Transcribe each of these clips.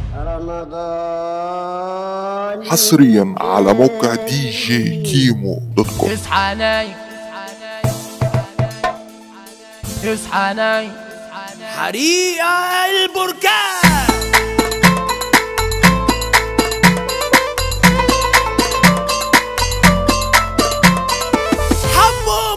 رمضان حصريا على موقع دي جي كيمو دوت كوم اصحى نايم اصحى نايم حريقة البركان حمو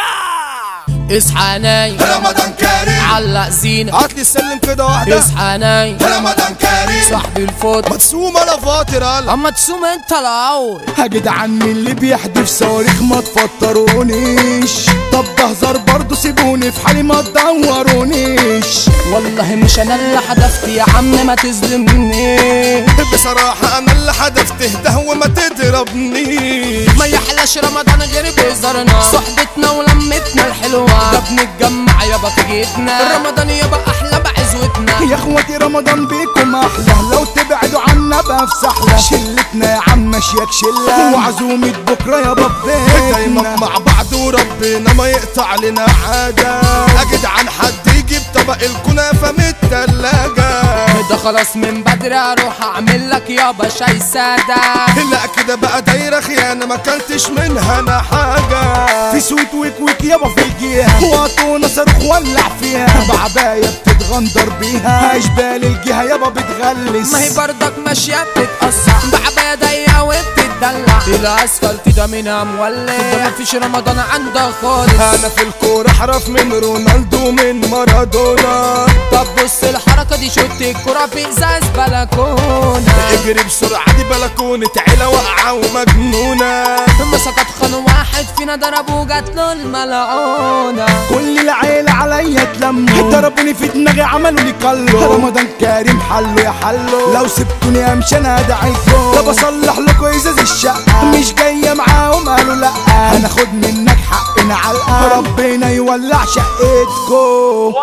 مكة اصحى نايم رمضان كريم علق زينة هات لي السلم كده واحدة اصحى نايم رمضان كريم صاحبي الفوت مدسومة لا فاطر هلا اما تسوم انت الاول يا جدعان اللي بيحدف صواريخ ما تفطرونيش طب بهزر برضه سيبوني في حالي ما تدورونيش والله مش انا اللي حدفت يا عم ما تظلمني بصراحة أنا اللي حدفته ده وما تضربنيش ما يحلاش رمضان غير بهزارنا صحبتنا ولمتنا الحلوة ده بنتجمع يابا في جيتنا رمضان يابا احلى بعزوتنا يا اخواتي رمضان بيكم احلى لو تبعدوا عنا بقى في سحلة شلتنا يا عم ماشياك شلة وعزومة بكرة يا دايما بابينا مع بعض وربنا ما يقطع لنا عادة أجد عن حد يجيب طبق الكنافة من التلاجة ده خلاص من بدري اروح اعمل لك يابا شاي سادة لا كده بقى دايرة خيانة ما كلتش منها أنا حاجة في سويت ويك ويك يابا في الجهة وقطونا صاروخ ولع فيها بعباية بتتغندر بيها اشبال الجهة يابا بتغلس ما هي برضك ماشية بتتقصع بعباية ضيقة وبتتدلع الاسفلت ده منها مولع ده مفيش رمضان عندها خالص أنا في الكورة أحرف من رونالدو من مارادونا طب بص الحركة دي شوت الكرة في ازاز بلكونة اجري بسرعة دي بلكونة عيلة واقعة ومجنونة مسكت خان واحد فينا ضربه جات له الملعونة كل العيلة عليا اتلموا ضربوني في دماغي عملوا لي كلو رمضان كريم حلو يا حلو لو سبتوني امشي انا ادعيكم طب اصلح لكم ازاز الشقة مش جاية معاهم قالوا لا هناخد منك حقنا علقة ربنا يولع شقتكم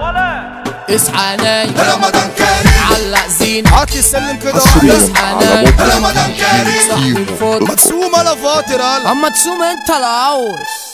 اصحى نايم رمضان كريم علق زينة هات لي السلم كده حصريا واحدة اصحى على نايم موقع رمضان دي جي كريم صاحبي كيمو الفوت مدسومة لا فاطر هلا اما تسوم انت الاول